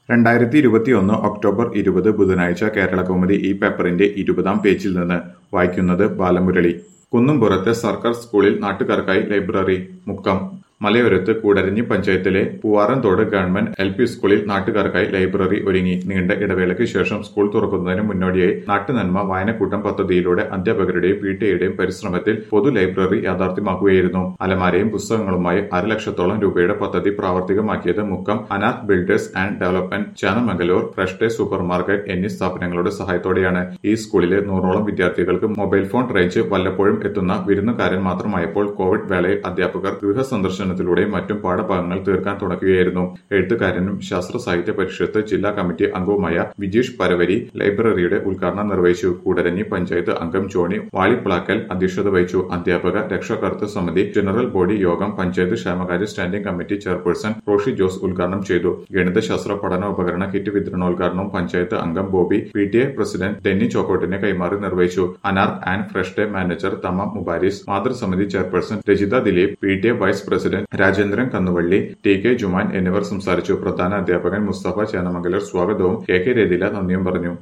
രണ്ടായിരത്തി ഇരുപത്തിയൊന്ന് ഒക്ടോബർ ഇരുപത് ബുധനാഴ്ച കേരളകൗമുദി ഈ പേപ്പറിന്റെ ഇരുപതാം പേജിൽ നിന്ന് വായിക്കുന്നത് ബാലമുരളി കുന്നുംപുറത്തെ സർക്കാർ സ്കൂളിൽ നാട്ടുകാർക്കായി ലൈബ്രറി മുക്കം മലയോരത്ത് കൂടരഞ്ഞി പഞ്ചായത്തിലെ പൂവാറന്തോട് ഗവൺമെന്റ് എൽ പി സ്കൂളിൽ നാട്ടുകാർക്കായി ലൈബ്രറി ഒരുങ്ങി നീണ്ട ഇടവേളയ്ക്ക് ശേഷം സ്കൂൾ തുറക്കുന്നതിന് മുന്നോടിയായി നാട്ടുനന്മ വായനക്കൂട്ടം പദ്ധതിയിലൂടെ അധ്യാപകരുടെയും പി ടി എയുടെയും പരിശ്രമത്തിൽ പൊതു ലൈബ്രറി യാഥാർത്ഥ്യമാക്കുകയായിരുന്നു അലമാരയും പുസ്തകങ്ങളുമായി അരലക്ഷത്തോളം രൂപയുടെ പദ്ധതി പ്രാവർത്തികമാക്കിയത് Mukkam Anath builders and development Chennamangalloor fresh day supermarket എന്നീ സ്ഥാപനങ്ങളുടെ സഹായത്തോടെയാണ് ഈ സ്കൂളിലെ നൂറോളം വിദ്യാർത്ഥികൾക്ക് മൊബൈൽ ഫോൺ റേഞ്ച് വല്ലപ്പോഴും എത്തുന്ന വിരുന്നുകാരൻ മാത്രമായപ്പോൾ കോവിഡ് വേളയിൽ അധ്യാപകർ ഗൃഹസന്ദർശനത്തിലൂടെയും മറ്റും പാഠഭാഗങ്ങൾ തീർക്കാൻ തുടങ്ങുകയായിരുന്നു എഴുത്തുകാരനും ശാസ്ത്ര സാഹിത്യ പരിഷത്ത് ജില്ലാ കമ്മിറ്റി അംഗവുമായ വിജീഷ് പരവരി ലൈബ്രറിയുടെ ഉദ്ഘാടനം നിർവഹിച്ചു കൂടരഞ്ഞി പഞ്ചായത്ത് അംഗം ജോണി വാളിപ്പിളാക്കൽ അധ്യക്ഷത വഹിച്ചു അധ്യാപക രക്ഷാകർതൃ സമിതി ജനറൽ ബോഡി യോഗം പഞ്ചായത്ത് ക്ഷേമകാര്യ standing committee chairperson Roshi Jose ഉദ്ഘാടനം ചെയ്തു ഗണിതശാസ്ത്ര പഠന ഉപകരണ കിറ്റ് വിതരണോദ്ഘാടനവും പഞ്ചായത്ത് അംഗം Bobby P T A president Denny ചോക്കോട്ടിനെ കൈമാറി നിർവഹിച്ചു Anar and fresh day manager Thamam Mubaris മാതൃസമിതി chairperson Rajitha Dileep P T A vice president Rajendran Kannuvalli T K Juman എന്നിവർ സംസാരിച്ചു പ്രധാന അധ്യാപകൻ മുസ്തഫ ചേന്നമംഗലർ സ്വാഗതവും കെ കെ രതില നന്ദിയും പറഞ്ഞു